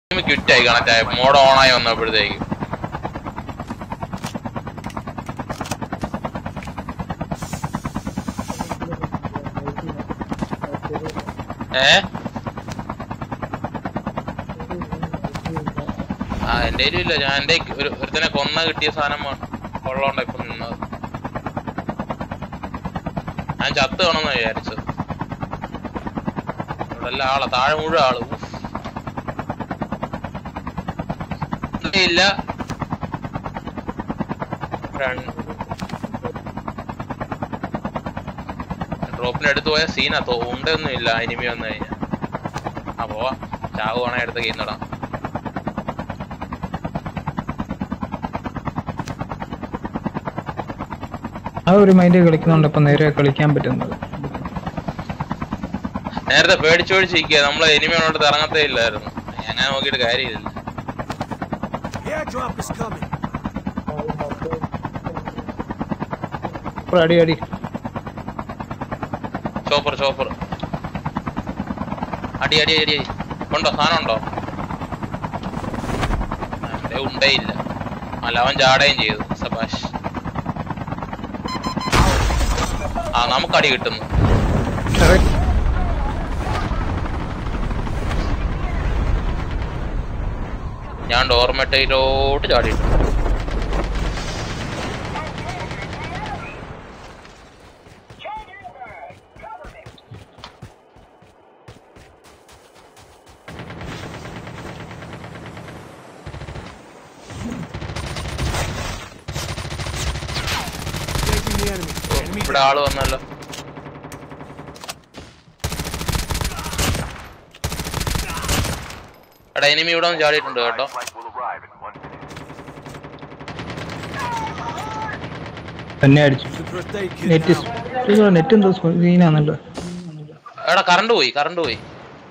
ക്വിറ്റായി connect ആയി mode ഓണായി വന്നപ്പോഴത്തേക്ക് ഏ ആ എന്റെ ഇല്ല ഞാൻ എന്റെ ഒരു ഒരുത്തനെ കൊന്ന കിട്ടിയ സാധനം ഉള്ളോണ്ട ഇപ്പൊ നിന്നത് ഞാൻ ചത്ത് വേണമെന്ന് വിചാരിച്ചത് ഇവിടെ എല്ലാം ആളാ താഴെ മുഴുവൻ ആള് ഉഫ്. ഇല്ല ഡ്രോപ്പിന്റെ അടുത്ത് പോയ സീനാ തോ ഉണ്ടൊന്നും ഇല്ല എനിമി വന്നു കഴിഞ്ഞാൽ ആ പോവാ ചാവ് വേണേ അടുത്ത് കയ്യുന്നടാ ആ ഒരു മൈൻഡ് കളിക്കുന്നുണ്ട് ഇപ്പൊ നേരെ കളിക്കാൻ പറ്റുന്നത് നേരത്തെ പേടിച്ചു പേടിച്ചിരിക്കുക നമ്മളെ എനിമിയോട് ഇറങ്ങത്തേ ഇല്ലായിരുന്നു അങ്ങനെ നോക്കിയിട്ട് കാര്യമില്ല Airdrop is coming. ഇപ്പോൾ അടി അടി ചോപ്പർ ചോപ്പർ അടി അടി അടി അടി ഉണ്ടോ സാധനം ഉണ്ടോ എന്റെ ഉണ്ടേ ഇല്ല അല്ല അവൻ ചാടുകയും ചെയ്തു സബാഷ് ആ നമുക്ക് അടി കിട്ടുന്നു ഞാൻ ഡോർമെറ്റയിലോട്ട് ചാടിയിട്ടു Taking the enemy. Enemy ഇവിടെ ആള് വന്നല്ലോ എടാ എനിമി ഇവിടെ ഒന്ന് ചാടിയിട്ടുണ്ട് കേട്ടോ തന്നെ അടിച്ചു Using first aid kit net now. Net എന്തോ സീനാണല്ലോ എടാ കറണ്ട് പോയി കറണ്ട് പോയി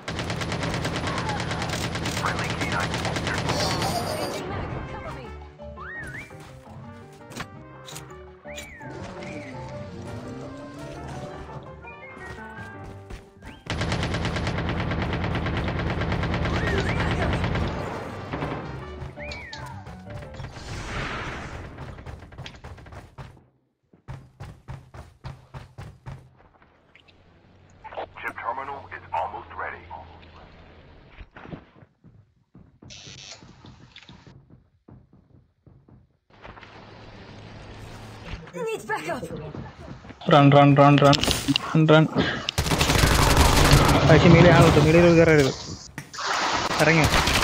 Chip terminal is almost ready. Needs backup. Run run run run run run പക്ഷേ മീലെ ആളുണ്ട് മീലയിൽ കയറരുത് ഇറങ്ങി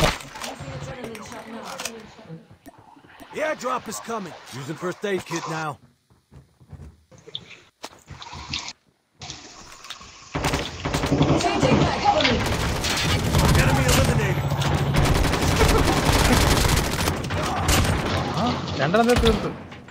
The airdrop is coming. Using first aid kit now. Changing back. Cover me. Enemy eliminated. രണ്ടെണ്ണത്തെ തീർത്തു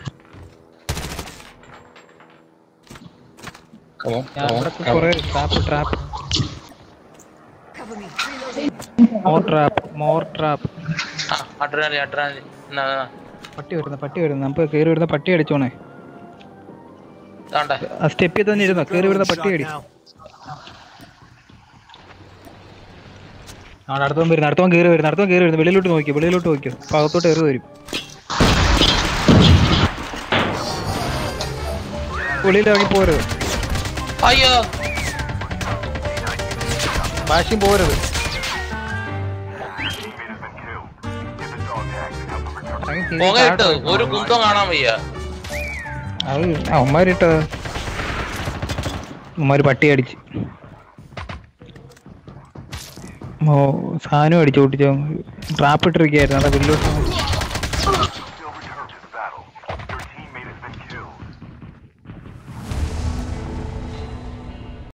ഞാൻ ഇവിടെ കുറെ trap trap Cover me. Reloading. More trap more trap ആ അഡ്രാലി അഡ്രാലി എന്നാ എന്നാ. പട്ടി വരുന്ന പട്ടി വരുന്ന നമുക്ക് കയറി വരുന്ന പട്ടി അടിച്ചോണേ ഇതാണ്ടെ ആ സ്റ്റെപ്പിൽ തന്നെ ഇരുന്നോ കയറി വരുന്ന Adrenaline പട്ടി shot അടി now. അവിടെ അടുത്തവൻ വരുന്നു അടുത്തവൻ കയറി വരുന്നു അടുത്തവൻ കയറി വരുന്നു വെളിയിലോട്ട് നോക്കിയോ വെളിയിലോട്ട് നോക്കിയോ അപ്പൊ അകത്തോട്ട് കയറി വരും വെളിയിൽ ഇറങ്ങി പോരുത് അയ്യോ ഭാഷ്യം പോരുത് Teammate has been killed. Give the dog tag to help them return. ഇറങ്ങി തിരിച്ച് പുകയിട്ട് താഴോട്ട് ഒരു കുന്തം കാണാൻ വയ്യ അത് അവന്മാരിട്ട അവന്മാര് പട്ടി അടിച്ച് ഓ സാധനം അടിച്ചു ഓട്ടിച്ചോ ട്രാപ്പ് ഇട്ടിരിക്കുകയായിരുന്നു അതാ വെള്ളിലോട്ട്